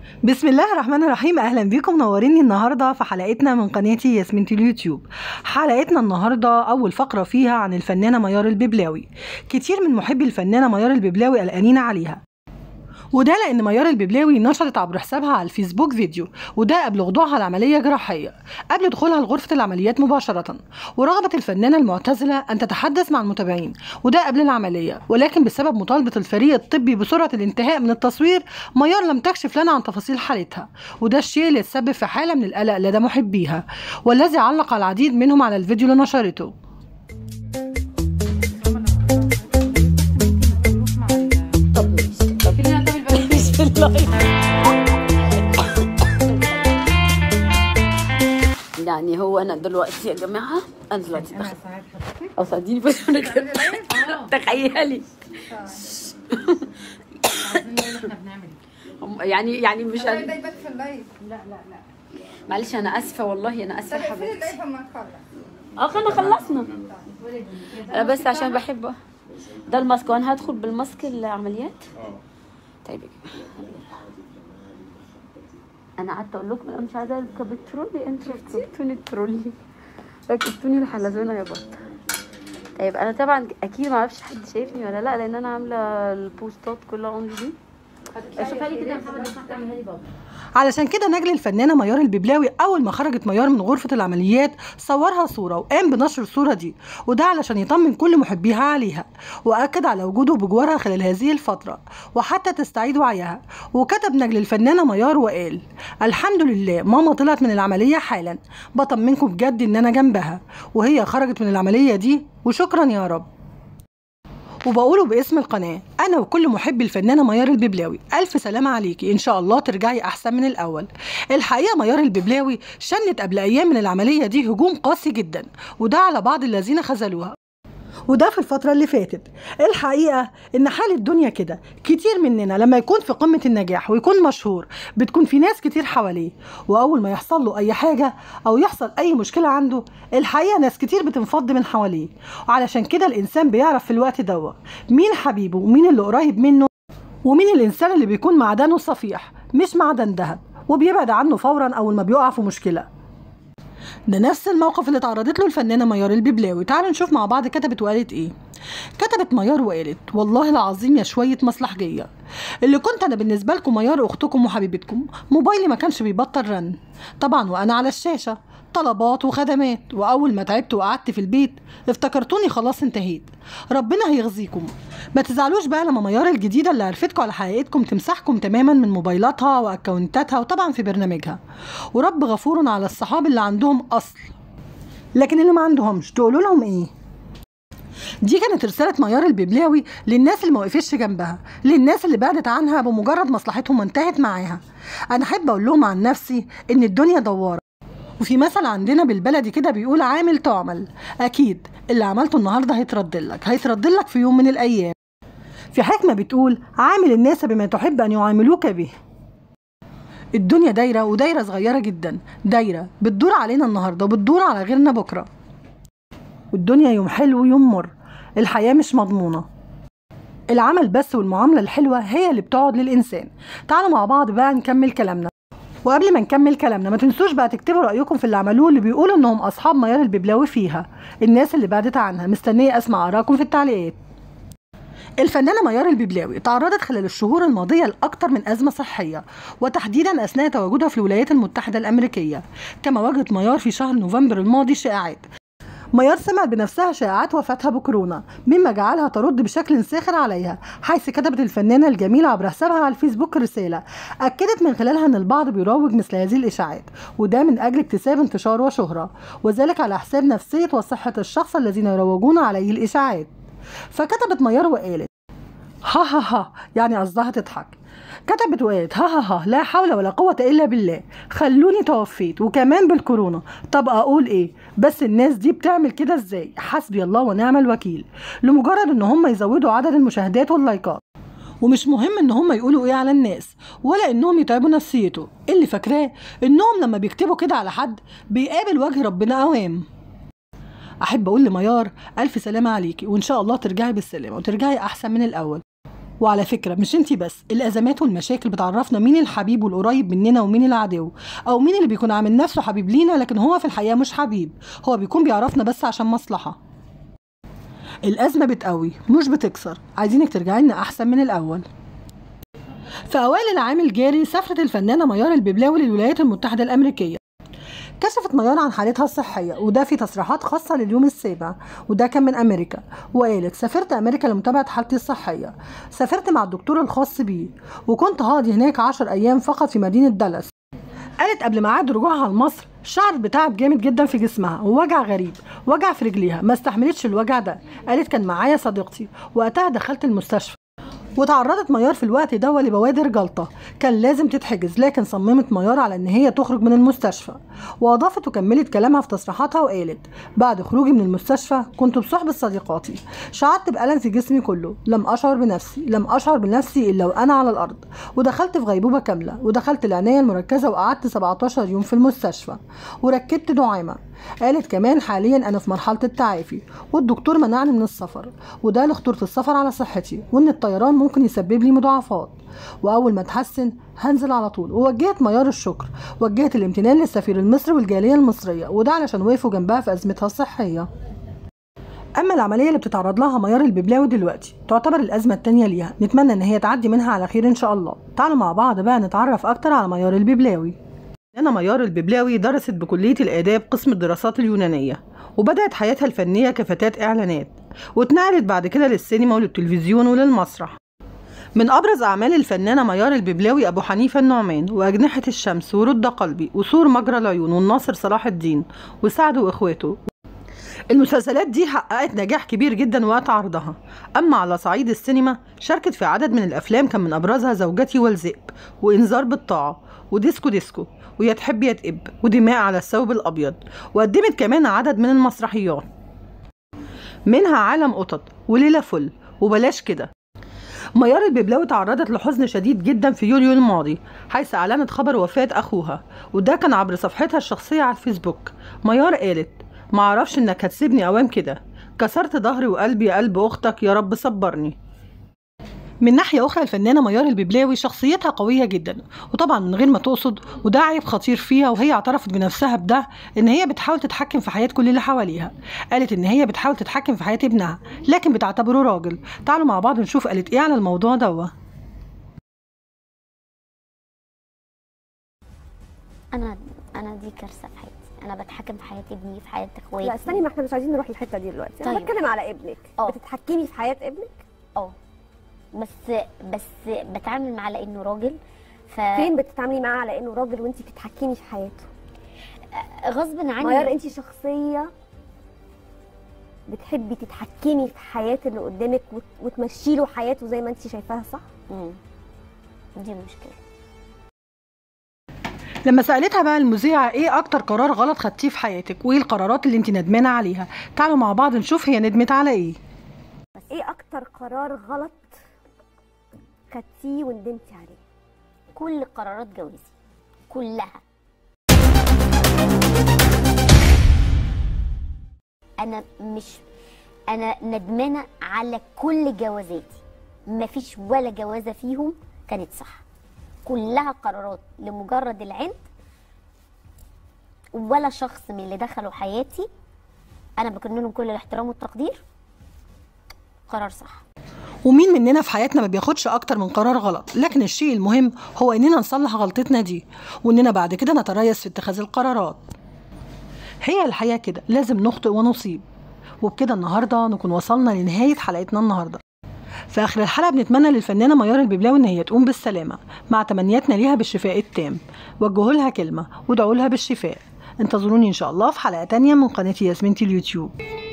بسم الله الرحمن الرحيم اهلا بيكم منوريني النهارده في حلقتنا من قناتي ياسمين اليوتيوب حلقتنا النهارده اول فقره فيها عن الفنانه ميار الببلاوي كتير من محبي الفنانه ميار الببلاوي قلقانين عليها وده لان ميار الببلاوي نشرت عبر حسابها على الفيسبوك فيديو وده قبل خضوعها لعمليه جراحيه قبل دخولها لغرفه العمليات مباشره ورغبت الفنانه المعتزله ان تتحدث مع المتابعين وده قبل العمليه ولكن بسبب مطالبه الفريق الطبي بسرعه الانتهاء من التصوير ميار لم تكشف لنا عن تفاصيل حالتها وده الشيء اللي تسبب في حاله من القلق لدى محبيها والذي علق العديد منهم على الفيديو اللي نشرته يعني هو انا دلوقتي يا جماعه انا دلوقتي دخل او ساعديني بس انا كده تخيلي هم- يعني يعني مش ده أنا يبات في اللايف معلش انا اسفه والله انا اسفه طب يا اقفلي حبيبتي اللايف اما نخلص اه خلينا خلصنا انا بس عشان بحبه ده الماسك وانا هدخل بالماسك العمليات طيب يا جماعه انا قعدت اقول لكم انا مش عايزه اركب الترولي انتوا ركبتوني الترولي ركبتوني الحلزونه يا بط طيب انا طبعا اكيد ما اعرفش حد شايفني ولا لا لان انا عامله البوستات كلها اونلي دي شوفها لي كده يا محمد بس تعملها لي بابا علشان كده نجل الفنانه ميار الببلاوي اول ما خرجت ميار من غرفه العمليات صورها صوره وقام بنشر الصوره دي وده علشان يطمن كل محبيها عليها واكد على وجوده بجوارها خلال هذه الفتره وحتى تستعيد وعيها وكتب نجل الفنانه ميار وقال الحمد لله ماما طلعت من العمليه حالا بطمنكم بجد ان انا جنبها وهي خرجت من العمليه دي وشكرا يا رب وبقوله باسم القناة أنا وكل محبي الفنانة ميار الببلاوي ألف سلامة عليكي إن شاء الله ترجعي أحسن من الأول الحقيقة ميار الببلاوي شنت قبل أيام من العملية دي هجوم قاسي جدا وده على بعض الذين خذلوها وده في الفترة اللي فاتت الحقيقة إن حال الدنيا كده كتير مننا لما يكون في قمة النجاح ويكون مشهور بتكون في ناس كتير حواليه وأول ما يحصل له أي حاجة أو يحصل أي مشكلة عنده الحقيقة ناس كتير بتنفض من حواليه وعلشان كده الإنسان بيعرف في الوقت دوت مين حبيبه ومين اللي قريب منه ومين الإنسان اللي بيكون معدنه صفيح مش معدن ذهب وبيبعد عنه فورا أول ما بيقع في مشكلة ده نفس الموقف اللي تعرضت له الفنانه ميار الببلاوي تعالوا نشوف مع بعض كتبت وقالت ايه كتبت ميار وقالت والله العظيم يا شويه مصلحجيه اللي كنت انا بالنسبه لكم ميار اختكم وحبيبتكم موبايلي ما كانش بيبطل رن طبعا وانا على الشاشه طلبات وخدمات واول ما تعبت وقعدت في البيت افتكرتوني خلاص انتهيت ربنا هيغزيكم ما تزعلوش بقى لما ميار الجديده اللي عرفتكم على حقيقتكم تمسحكم تماما من موبايلاتها واكونتاتها وطبعا في برنامجها ورب غفور على الصحاب اللي عندهم اصل لكن اللي ما عندهمش تقولوا لهم ايه دي كانت رسالة ميار الببلاوي للناس اللي ما وقفتش جنبها للناس اللي بعدت عنها بمجرد مصلحتهم ما انتهت معاها أنا أحب أقول لهم عن نفسي إن الدنيا دوارة وفي مثل عندنا بالبلدي كده بيقول عامل تعمل أكيد اللي عملته النهاردة هيترد لك هيترد لك في يوم من الأيام في حكمة بتقول عامل الناس بما تحب أن يعاملوك به الدنيا دايرة ودايرة صغيرة جدا دايرة بتدور علينا النهاردة وبتدور على غيرنا بكرة والدنيا يوم حلو ويوم مر الحياة مش مضمونة العمل بس والمعاملة الحلوة هي اللي بتقعد للإنسان تعالوا مع بعض بقى نكمل كلامنا وقبل ما نكمل كلامنا ما تنسوش بقى تكتبوا رأيكم في اللي عملوه اللي بيقولوا إنهم أصحاب ميار الببلاوي فيها الناس اللي بعدت عنها مستنية أسمع آراءكم في التعليقات الفنانة ميار الببلاوي تعرضت خلال الشهور الماضية لأكثر من أزمة صحية وتحديدا أثناء تواجدها في الولايات المتحدة الأمريكية كما واجهت ميار في شهر نوفمبر الماضي شائعات ميار سمعت بنفسها شائعات وفاتها بكورونا مما جعلها ترد بشكل ساخر عليها حيث كتبت الفنانة الجميلة عبر حسابها على الفيسبوك رسالة أكدت من خلالها أن البعض بيروج مثل هذه الإشاعات وده من أجل اكتساب انتشار وشهرة وذلك على حساب نفسية وصحة الشخص الذين يروجون عليه الإشاعات فكتبت ميار وقالت ها ها ها يعني قصدها تضحك كتبت وقالت ها ها ها لا حول ولا قوة إلا بالله خلوني توفيت وكمان بالكورونا طب أقول إيه بس الناس دي بتعمل كده إزاي حسبي الله ونعم الوكيل لمجرد إن هم يزودوا عدد المشاهدات واللايكات ومش مهم ان هم يقولوا ايه على الناس ولا انهم يتعبوا نفسيته اللي فاكراه انهم لما بيكتبوا كده على حد بيقابل وجه ربنا اوام احب اقول لميار الف سلامه عليكي وان شاء الله ترجعي بالسلامه وترجعي احسن من الاول وعلى فكرة مش انتي بس الأزمات والمشاكل بتعرفنا مين الحبيب والقريب مننا ومين العدو أو مين اللي بيكون عامل نفسه حبيب لينا لكن هو في الحقيقة مش حبيب هو بيكون بيعرفنا بس عشان مصلحة الأزمة بتقوي مش بتكسر عايزينك ترجعي لنا أحسن من الأول في أوائل العام الجاري سافرت الفنانة ميار الببلاوي للولايات المتحدة الأمريكية كشفت ميار عن حالتها الصحية وده في تصريحات خاصة لليوم السابع وده كان من أمريكا وقالت سافرت أمريكا لمتابعة حالتي الصحية سافرت مع الدكتور الخاص بي وكنت هاضي هناك عشر أيام فقط في مدينة دالاس قالت قبل ميعاد رجوعها لمصر شعرت بتعب جامد جدا في جسمها ووجع غريب وجع في رجليها ما استحملتش الوجع ده قالت كان معايا صديقتي وقتها دخلت المستشفى وتعرضت ميار في الوقت ده لبوادر جلطة كان لازم تتحجز لكن صممت ميار على ان هي تخرج من المستشفى واضافت وكملت كلامها في تصريحاتها وقالت بعد خروجي من المستشفى كنت بصحبة صديقاتي شعرت بألم في جسمي كله لم أشعر بنفسي لم أشعر بنفسي إلا وأنا على الأرض ودخلت في غيبوبة كاملة ودخلت العناية المركزة وقعدت 17 يوم في المستشفى وركبت دعامة قالت كمان حاليا أنا في مرحلة التعافي والدكتور منعني من السفر وده لخطورة السفر على صحتي وإن الطيران ممكن يسبب لي مضاعفات واول ما اتحسن هنزل على طول ووجهت ميار الشكر وجهت الامتنان للسفير المصري والجاليه المصريه وده علشان وقفوا جنبها في ازمتها الصحيه اما العمليه اللي بتتعرض لها ميار الببلاوي دلوقتي تعتبر الازمه التانية ليها نتمنى ان هي تعدي منها على خير ان شاء الله تعالوا مع بعض بقى نتعرف اكتر على ميار الببلاوي أنا ميار الببلاوي درست بكلية الآداب قسم الدراسات اليونانية وبدأت حياتها الفنية كفتاة إعلانات واتنقلت بعد كده للسينما وللتلفزيون وللمسرح من أبرز أعمال الفنانة ميار الببلاوي أبو حنيفة النعمان وأجنحة الشمس ورد قلبي وسور مجرى العيون والناصر صلاح الدين وسعد وإخواته المسلسلات دي حققت نجاح كبير جدا وقت عرضها أما على صعيد السينما شاركت في عدد من الأفلام كان من أبرزها زوجتي والذئب وإنذار بالطاعة وديسكو ديسكو ويا تحب يا تقب ودماء على الثوب الأبيض وقدمت كمان عدد من المسرحيات منها عالم قطط وليلة فل وبلاش كده ميار الببلاوي تعرضت لحزن شديد جدا في يوليو الماضي حيث أعلنت خبر وفاة أخوها وده كان عبر صفحتها الشخصية على الفيسبوك ميار قالت معرفش إنك هتسيبني أوام كده كسرت ظهري وقلبي قلب أختك يا رب صبرني من ناحية أخرى الفنانة ميار الببلاوي شخصيتها قوية جدا وطبعا من غير ما تقصد وده عيب خطير فيها وهي اعترفت بنفسها بده إن هي بتحاول تتحكم في حياة كل اللي حواليها قالت إن هي بتحاول تتحكم في حياة ابنها لكن بتعتبره راجل تعالوا مع بعض نشوف قالت إيه على الموضوع دوه انا انا دي كارثه في حياتي انا بتحكم في حياه ابني في حياه اخواتي لا استني ما احنا مش عايزين نروح الحته دي دلوقتي انا طيب. بتكلم على ابنك اه. بتتحكمي في حياه ابنك اه بس بس بتعامل معاه على انه راجل ف فين بتتعاملي معاه على انه راجل وانت بتتحكمي في حياته غصب عني ميار انت شخصيه بتحبي تتحكمي في حياه اللي قدامك وت- وتمشي له حياته زي ما انت شايفاها صح مم. دي مشكله لما سألتها بقى المذيعة إيه أكتر قرار غلط خدتيه في حياتك وإيه القرارات اللي أنت ندمانة عليها تعالوا مع بعض نشوف هي ندمت على إيه ايه اكتر قرار غلط خدتيه وندمتي عليه كل قرارات جوازي كلها انا مش انا ندمانه على كل جوازاتي مفيش ولا جوازه فيهم كانت صح كلها قرارات لمجرد العند ولا شخص من اللي دخلوا حياتي انا بكن لهم كل الاحترام والتقدير قرار صح ومين مننا في حياتنا ما بياخدش اكتر من قرار غلط لكن الشيء المهم هو اننا نصلح غلطتنا دي واننا بعد كده نتريث في اتخاذ القرارات هي الحياة كده لازم نخطئ ونصيب وبكده النهاردة نكون وصلنا لنهاية حلقتنا النهاردة في آخر الحلقة بنتمنى للفنانة ميار الببلاوي إن هي تقوم بالسلامة مع تمنياتنا ليها بالشفاء التام وجهوا لها كلمة وادعوا لها بالشفاء انتظروني إن شاء الله في حلقة تانية من قناة ياسمين اليوتيوب